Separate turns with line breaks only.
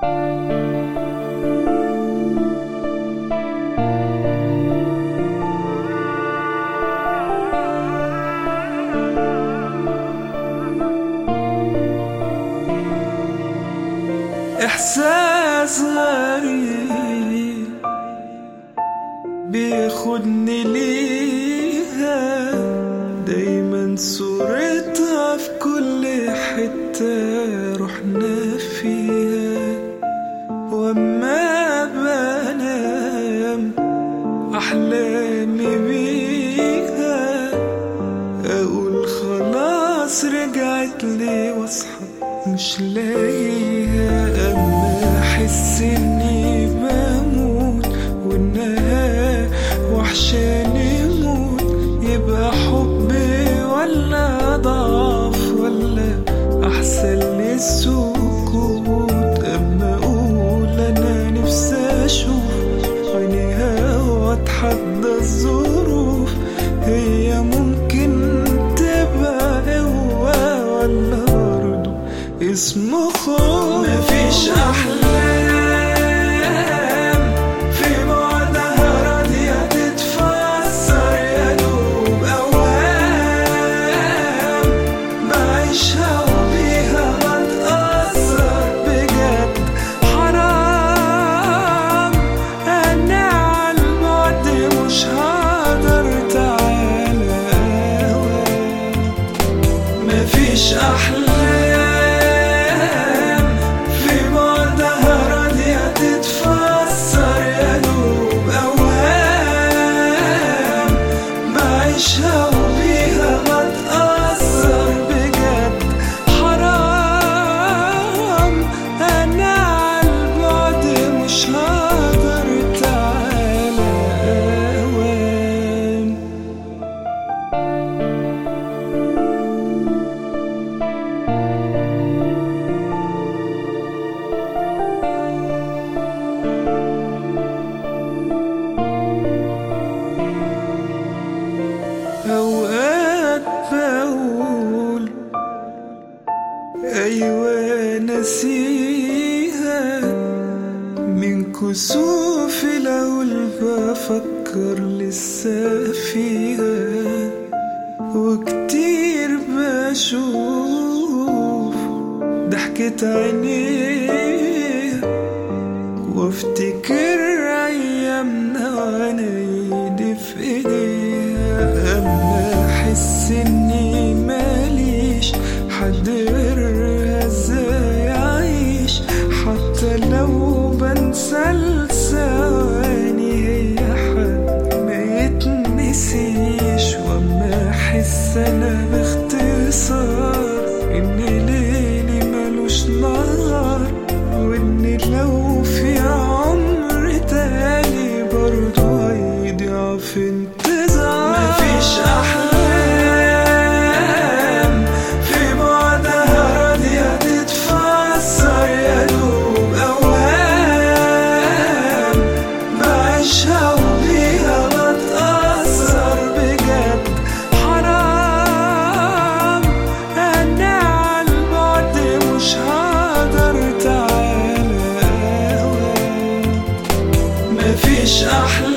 إحساس غريب بياخدني ليها دايما صورتها في كل حتة رحنا فيها وأما بنام أحلامي بيها أقول خلاص رجعت لي واصحى مش لاقيها أما أحس إني بموت وإنها وحشاني موت يبقى حبي ولا ضعف ولا أحسن لي السكوت أما أقول أنا نفسي أشوف عينيها وأتحدى الظروف هي ممكن تبقى قوة ولا برضه اسمه خوف مفيش أحلام في بعدها راضية تتفسر يا دوب أوهام بعيشها وبيها بتأثر بجد حرام أنا عالبعد مش هقدر تعالى أوام مفيش أحلام في بعدها راضية تتفسر يا دوب أوهام بعيشها وبيها بتأثر بجد حرام أنا عالبعد مش هقدر تعالى أوام أوقات بقول أيوة نسيها من كسوفي لو بفكر لسه فيها وكتير بشوف ضحكة عينيها وافتكر ايامنا وانا ايدي في ايديها اما احس اني ماليش حد غيرها ازاي اعيش حتى لو بنسى الثواني هي حد ما يتنسيش واما احس انا باختصار ان ليلي ملوش نهار وان لو في عمر تاني برضو هيضيع في انتظار مفيش احلام في بعدها راضية تتفسر يا دوب اوهام بعيشها وبيها بتأثر بجد حرام انا عالبعد مش هقدر تعالى أوام مفيش أحلام